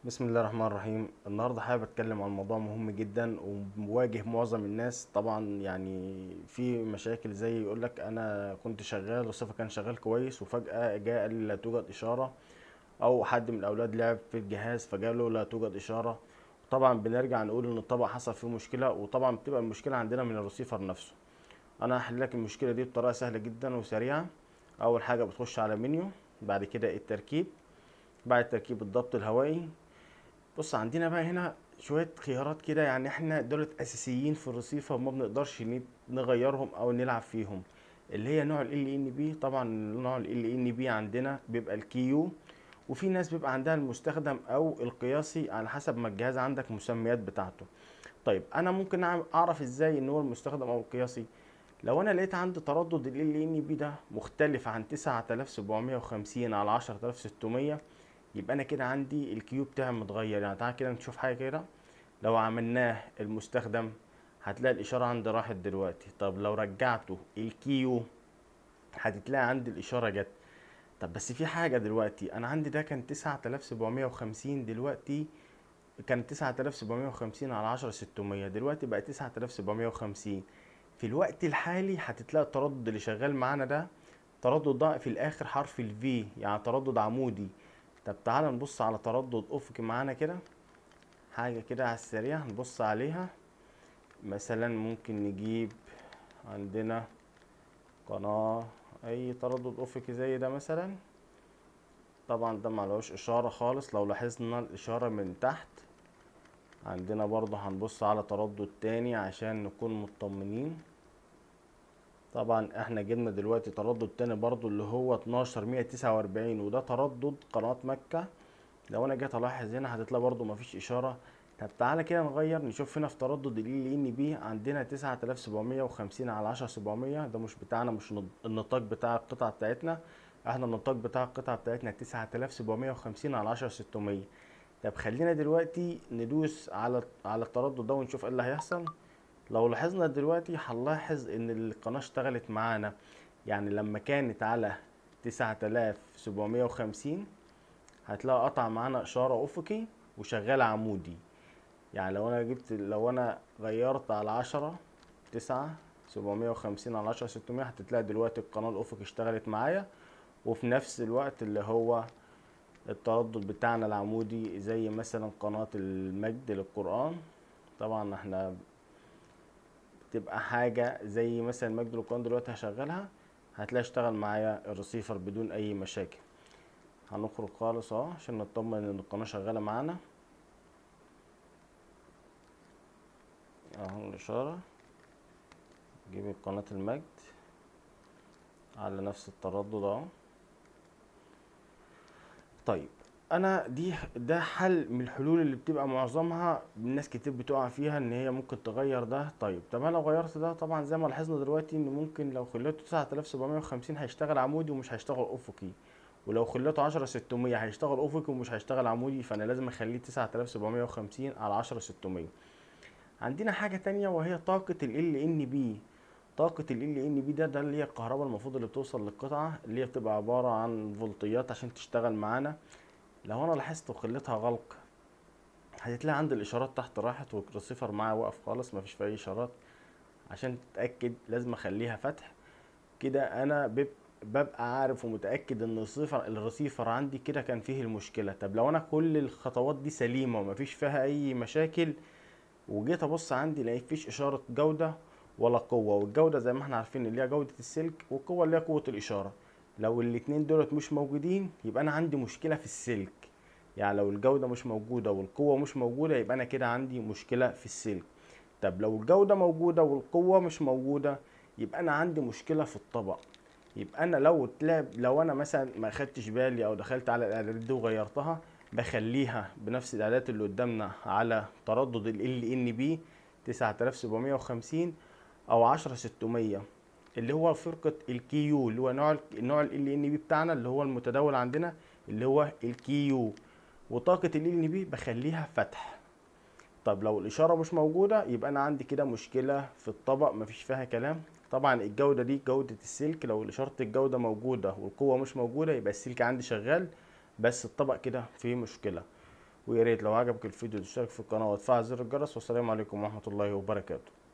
بسم الله الرحمن الرحيم النهارده حابب اتكلم عن موضوع مهم جدا ومواجه معظم الناس طبعا يعني في مشاكل زي يقول لك انا كنت شغال والصفر كان شغال كويس وفجأة جاء قال لي لا توجد اشارة او حد من الاولاد لعب في الجهاز فجاله لا توجد اشارة طبعا بنرجع نقول ان الطبق حصل فيه مشكلة وطبعا بتبقى المشكلة عندنا من الرسيفر نفسه انا هحل لك المشكلة دي بطريقة سهلة جدا وسريعة اول حاجة بتخش على منيو بعد كده التركيب بعد التركيب الضبط الهوائي بص عندنا بقى هنا شوية خيارات كده يعني احنا دولت اساسيين في الرصيفة وما بنقدرش ن- نغيرهم او نلعب فيهم اللي هي نوع ال ان بي طبعا نوع ال ان بي عندنا بيبقى الكيو وفي ناس بيبقى عندها المستخدم او القياسي على حسب ما الجهاز عندك مسميات بتاعته طيب انا ممكن أعم- اعرف ازاي ان هو المستخدم او القياسي لو انا لقيت عندي تردد ال ان بي ده مختلف عن 9750 على 10600 يبقى انا كده عندي الكيو بتاعي متغير يعني تعالى كده نشوف حاجه كده لو عملناه المستخدم هتلاقي الاشاره عندي راحت دلوقتي طب لو رجعته الكيو هتتلاقي عندي الاشاره جت طب بس في حاجه دلوقتي انا عندي ده كان 9750 دلوقتي كان 9750 على 10600 دلوقتي بقى 9750 في الوقت الحالي هتتلاقي التردد اللي شغال معانا ده تردد ضاع في الاخر حرف الفي يعني تردد عمودي طب تعالى نبص على تردد افقي معانا كده حاجة كده على السريع نبص عليها مثلا ممكن نجيب عندنا قناة اي تردد افقي زي ده مثلا طبعا ده معلوش اشارة خالص لو لاحظنا الاشارة من تحت عندنا برضه هنبص على تردد تاني عشان نكون مطمنين طبعا احنا جبنا دلوقتي تردد تاني برضو اللي هو 12149 وده تردد قناة مكة لو انا جيت الاحظ هنا هتطلع برضو مفيش اشارة طب تعالى كده نغير نشوف هنا في تردد ال ان بي عندنا 9750 على 10700 ده مش بتاعنا مش نض- النطاق بتاع القطعة بتاعتنا احنا النطاق بتاع القطعة بتاعتنا 9750 على 10600 طب خلينا دلوقتي ندوس على على التردد ده ونشوف ايه اللي هيحصل لو لاحظنا دلوقتي هنلاحظ ان القناة اشتغلت معانا يعني لما كانت على 9750 هتلاقي قطع معانا اشارة افقي وشغال عمودي يعني لو انا جبت لو انا غيرت على 10 9 750 على 10 600 هتتلاقي دلوقتي القناة الافقي اشتغلت معايا وفي نفس الوقت اللي هو التردد بتاعنا العمودي زي مثلا قناة المجد للقرآن طبعا احنا تبقى حاجة زي مثلا مجد القرآن دلوقتي هشغلها هتلاقي اشتغل معايا الرسيفر بدون أي مشاكل هنخرج خالص اهو عشان نطمن ان القناة شغالة معانا اهو الإشارة نجيب قناة المجد على نفس التردد اهو طيب انا دي ده حل من الحلول اللي بتبقى معظمها الناس كتير بتقع فيها ان هي ممكن تغير ده طيب طب انا لو غيرت ده طبعا زي ما لاحظنا دلوقتي ان ممكن لو خليته 9750 هيشتغل عمودي ومش هيشتغل افقي ولو خليته 10600 هيشتغل افقي ومش هيشتغل عمودي فانا لازم اخليه 9750 على 10600 عندنا حاجة تانية وهي طاقة ال ان بي طاقة ال ان بي ده ده اللي هي الكهرباء المفروض اللي بتوصل للقطعة اللي هي بتبقى عبارة عن فولتيات عشان تشتغل معانا لو انا لاحظت وخليتها غلق هتلاقي عند الاشارات تحت راحت والرسيفر معايا واقف خالص مفيش فيه اي اشارات عشان تتاكد لازم اخليها فتح كده انا بب- ببقى عارف ومتاكد ان الرسيفر الرسيفر عندي كده كان فيه المشكله طب لو انا كل الخطوات دي سليمه ومفيش فيها اي مشاكل وجيت ابص عندي لقيت مفيش اشاره جوده ولا قوه والجوده زي ما احنا عارفين اللي هي جوده السلك والقوه اللي هي قوه الاشاره لو الاتنين دولت مش موجودين يبقى انا عندي مشكله في السلك يعني لو الجوده مش موجوده والقوه مش موجوده يبقى انا كده عندي مشكله في السلك طب لو الجوده موجوده والقوه مش موجوده يبقى انا عندي مشكله في الطبق يبقى انا لو اتلعب لو انا مثلا ما خدتش بالي او دخلت على الاعدادات دي وغيرتها بخليها بنفس الاعدادات اللي قدامنا على تردد ال ان بي 9750 او 10600 اللي هو فرقة الكيو اللي هو نوع النوع ال ان بي بتاعنا اللي هو المتداول عندنا اللي هو الكيو وطاقة ال ان بي بخليها فتح طب لو الإشارة مش موجودة يبقى أنا عندي كده مشكلة في الطبق مفيش فيها كلام طبعا الجودة دي جودة السلك لو إشارة الجودة موجودة والقوة مش موجودة يبقى السلك عندي شغال بس الطبق كده فيه مشكلة ويا ريت لو عجبك الفيديو تشترك في القناه وتفعل زر الجرس والسلام عليكم ورحمه الله وبركاته